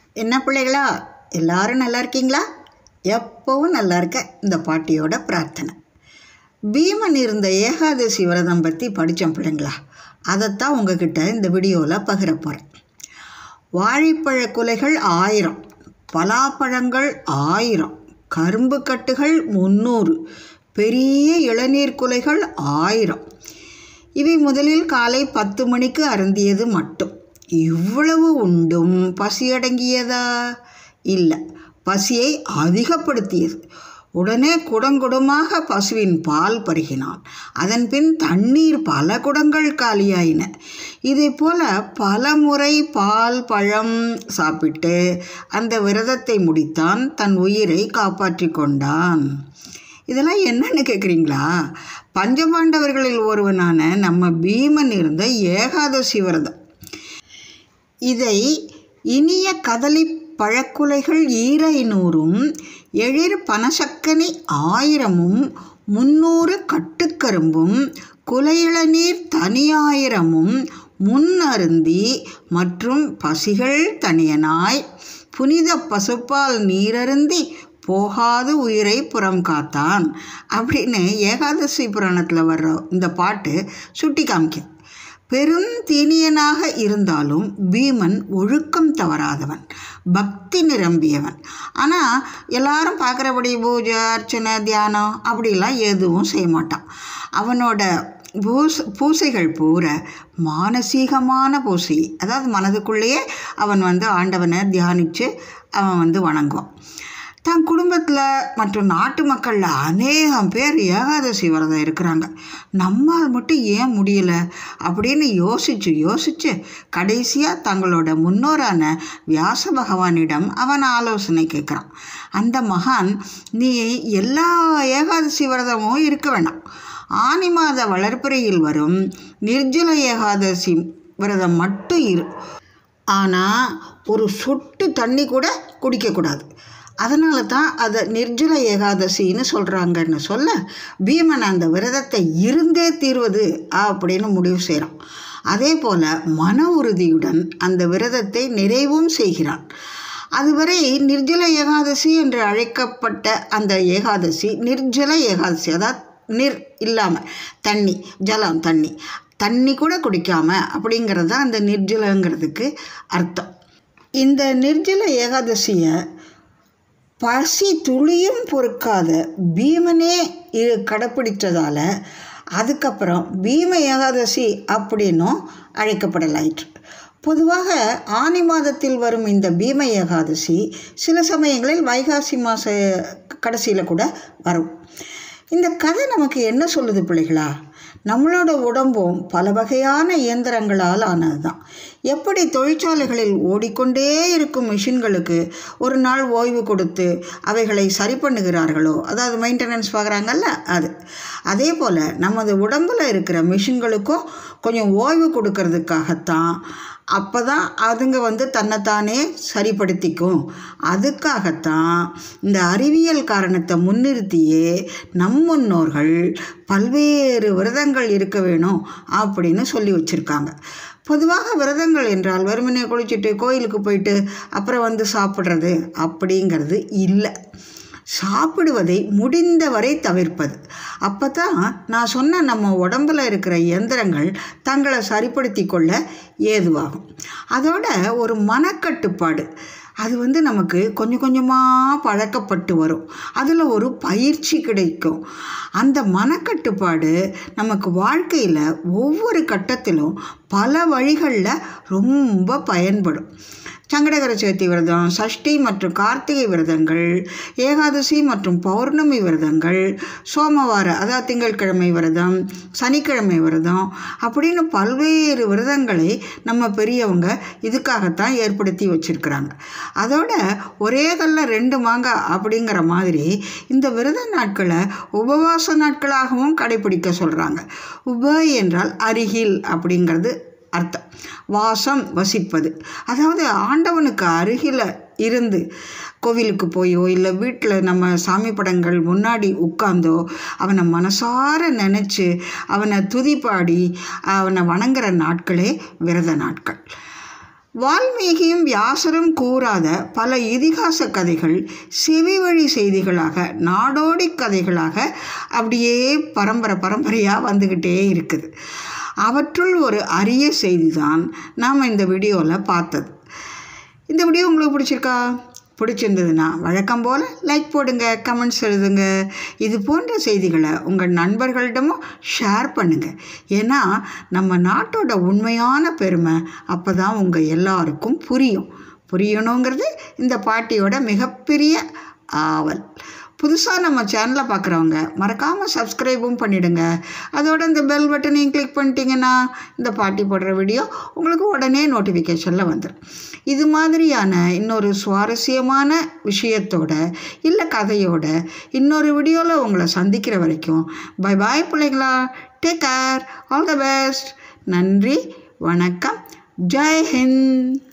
என்ன பிள்ளைகளா எல்லாரும் நல்லா இருக்கீங்களா எப்பவும் நல்லா இருக்க இந்த பாட்டியோட பிரார்த்தனை பீமன் இருந்த ஏகாதசி விரதம் பற்றி படித்தோம் பிள்ளைங்களா அதைத்தான் உங்ககிட்ட இந்த வீடியோவில் பகிர போகிறேன் வாழைப்பழ குலைகள் ஆயிரம் பலாப்பழங்கள் ஆயிரம் கரும்பு கட்டுகள் முந்நூறு பெரிய இளநீர் குலைகள் ஆயிரம் இவை முதலில் காலை பத்து மணிக்கு அருந்தியது மட்டும் இவ்வளவு உண்டும் பசியடங்கியதா இல்லை பசியை அதிகப்படுத்தியது உடனே குடங்குடமாக பசுவின் பால் பருகினான் அதன் பின் தண்ணீர் பல குடங்கள் காலியாயின இதை போல பல முறை பால் பழம் சாப்பிட்டு அந்த விரதத்தை முடித்தான் தன் உயிரை காப்பாற்றி கொண்டான் இதெல்லாம் என்னன்னு கேட்குறீங்களா பஞ்சபாண்டவர்களில் ஒருவனான நம்ம பீமன் இருந்த ஏகாதசி விரதம் இதை இனிய கதலி பழக்குலைகள் ஈரைநூறும் எழிர் பனசக்கனி ஆயிரமும் முன்னூறு கட்டுக்கரும்பும் குலையிளநீர் தனியாயிரமும் முன் அருந்தி மற்றும் பசிகள் தனியனாய் புனித பசுப்பால் நீரருந்தி போகாது உயிரை புறம் காத்தான் அப்படின்னு ஏகாதசி புராணத்தில் வர்ற இந்த பாட்டு சுட்டி காமிக்குது பெருந்தீனியனாக இருந்தாலும் பீமன் ஒழுக்கம் தவறாதவன் பக்தி நிரம்பியவன் ஆனால் எல்லாரும் பார்க்குறபடி பூஜை அர்ச்சனை தியானம் அப்படிலாம் எதுவும் செய்ய மாட்டான் அவனோட பூஸ் பூசைகள் பூரா மானசீகமான பூசை அதாவது மனதுக்குள்ளேயே அவன் வந்து ஆண்டவனை தியானித்து அவன் வந்து வணங்குவான் தன் குடும்பத்தில் மற்றும் நாட்டு மக்களில் அநேகம் பேர் ஏகாதசி விரதம் இருக்கிறாங்க நம்மால் மட்டும் ஏன் முடியல அப்படின்னு யோசித்து யோசித்து கடைசியாக தங்களோட முன்னோரான வியாச பகவானிடம் அவன் ஆலோசனை கேட்குறான் அந்த மகான் நீ எல்லா ஏகாதசி விரதமும் இருக்க வேண்டாம் ஆனி மாத வளர்ப்பிறையில் வரும் நிர்ஜல ஏகாதசி விரதம் மட்டும் இரு ஆனால் ஒரு சொட்டு தண்ணி கூட குடிக்கக்கூடாது அதனால தான் அதை நிர்ஜல ஏகாதசின்னு சொல்கிறாங்கன்னு சொல்ல பீமன் அந்த விரதத்தை இருந்தே தீர்வது அப்படின்னு முடிவு செய்கிறான் அதே போல் மன உறுதியுடன் அந்த விரதத்தை நிறைவும் செய்கிறான் அதுவரை நிர்ஜல ஏகாதசி என்று அழைக்கப்பட்ட அந்த ஏகாதசி நிர்ஜல ஏகாதசி அதாவது நிர் இல்லாமல் தண்ணி ஜலம் தண்ணி தண்ணி கூட குடிக்காம அப்படிங்கிறது தான் அந்த நிர்ஜலங்கிறதுக்கு அர்த்தம் இந்த நிர்ஜல ஏகாதசியை பசி துளியும் பொறுக்காத பீமனே இது கடைப்பிடித்ததால் அதுக்கப்புறம் பீம ஏகாதசி அப்படின்னும் அழைக்கப்படலாயிற்று பொதுவாக ஆனி மாதத்தில் வரும் இந்த பீம ஏகாதசி சில சமயங்களில் வைகாசி மாத கடைசியில் கூட வரும் இந்த கதை நமக்கு என்ன சொல்லுது பிள்ளைகளா நம்மளோட உடம்பும் பல வகையான இயந்திரங்களால் ஆனது தான் எப்படி தொழிற்சாலைகளில் ஓடிக்கொண்டே இருக்கும் மிஷின்களுக்கு ஒரு நாள் ஓய்வு கொடுத்து அவைகளை சரி பண்ணுகிறார்களோ அதாவது மெயின்டெனன்ஸ் பார்க்குறாங்கல்ல அது அதே போல் நமது உடம்பில் இருக்கிற மிஷின்களுக்கும் கொஞ்சம் ஓய்வு கொடுக்கறதுக்காகத்தான் அப்போ தான் அதுங்க வந்து தன்னைத்தானே சரிப்படுத்திக்கும் அதுக்காகத்தான் இந்த அறிவியல் காரணத்தை முன்னிறுத்தியே நம் முன்னோர்கள் பல்வேறு விரதங்கள் இருக்க வேணும் அப்படின்னு சொல்லி வச்சுருக்காங்க பொதுவாக விரதங்கள் என்றால் வெறுமனே குளிச்சுட்டு கோயிலுக்கு போயிட்டு அப்புறம் வந்து சாப்பிட்றது அப்படிங்கிறது இல்லை சாப்பிடுவதை முடிந்தவரை தவிர்ப்பது அப்போ தான் நான் சொன்ன நம்ம உடம்பில் இருக்கிற இயந்திரங்கள் தங்களை சரிப்படுத்தி கொள்ள ஏதுவாகும் அதோட ஒரு மனக்கட்டுப்பாடு அது வந்து நமக்கு கொஞ்சம் கொஞ்சமாக பழக்கப்பட்டு வரும் அதில் ஒரு பயிற்சி கிடைக்கும் அந்த மனக்கட்டுப்பாடு நமக்கு வாழ்க்கையில் ஒவ்வொரு கட்டத்திலும் பல வழிகளில் ரொம்ப பயன்படும் சங்கடகர சதுர்த்தி விரதம் சஷ்டி மற்றும் கார்த்திகை விரதங்கள் ஏகாதசி மற்றும் பௌர்ணமி விரதங்கள் சோமவார அதாவது திங்கட்கிழமை விரதம் சனிக்கிழமை விரதம் அப்படின்னு பல்வேறு விரதங்களை நம்ம பெரியவங்க இதுக்காகத்தான் ஏற்படுத்தி வச்சுருக்கிறாங்க அதோட ஒரே கல்ல ரெண்டு மாங்காய் அப்படிங்கிற மாதிரி இந்த விரத நாட்களை உபவாச நாட்களாகவும் கடைபிடிக்க சொல்கிறாங்க உப என்றால் அருகில் அப்படிங்கிறது அர்த்தம் வாசம் வசிப்பது அதாவது ஆண்டவனுக்கு அருகில் இருந்து கோவிலுக்கு போயோ இல்லை வீட்டில் நம்ம சாமி படங்கள் முன்னாடி உட்கார்ந்தோ அவனை மனசார நினச்சி அவனை துதி பாடி அவனை வணங்குற நாட்களே விரத நாட்கள் வால்மீகியும் வியாசரும் கூறாத பல இதிகாச கதைகள் செவி வழி செய்திகளாக நாடோடி கதைகளாக அப்படியே பரம்பரை பரம்பரையாக வந்துக்கிட்டே இருக்குது அவற்றுள் ஒரு அரிய செய்தி தான் நாம் இந்த வீடியோவில் பார்த்தது இந்த வீடியோ உங்களுக்கு பிடிச்சிருக்கா பிடிச்சிருந்ததுன்னா வழக்கம் போல் லைக் போடுங்க கமெண்ட்ஸ் எழுதுங்க இது போன்ற செய்திகளை உங்கள் நண்பர்களிடமும் ஷேர் பண்ணுங்கள் ஏன்னா நம்ம நாட்டோட உண்மையான பெருமை அப்போ தான் உங்கள் எல்லாருக்கும் புரியும் புரியணுங்கிறது இந்த பாட்டியோட மிகப்பெரிய ஆவல் புதுசாக நம்ம சேனலை பார்க்குறவங்க மறக்காமல் சப்ஸ்கிரைபும் பண்ணிவிடுங்க அதோட இந்த பெல் பட்டனையும் கிளிக் பண்ணிட்டீங்கன்னா இந்த பாட்டி போடுற வீடியோ உங்களுக்கு உடனே நோட்டிஃபிகேஷனில் வந்துடும் இது மாதிரியான இன்னொரு சுவாரஸ்யமான விஷயத்தோட இல்லை கதையோட இன்னொரு வீடியோவில் உங்களை சந்திக்கிற வரைக்கும் பை பாய் பிள்ளைங்களா take care all the best நன்றி வணக்கம் ஜெய் ஹிந்த்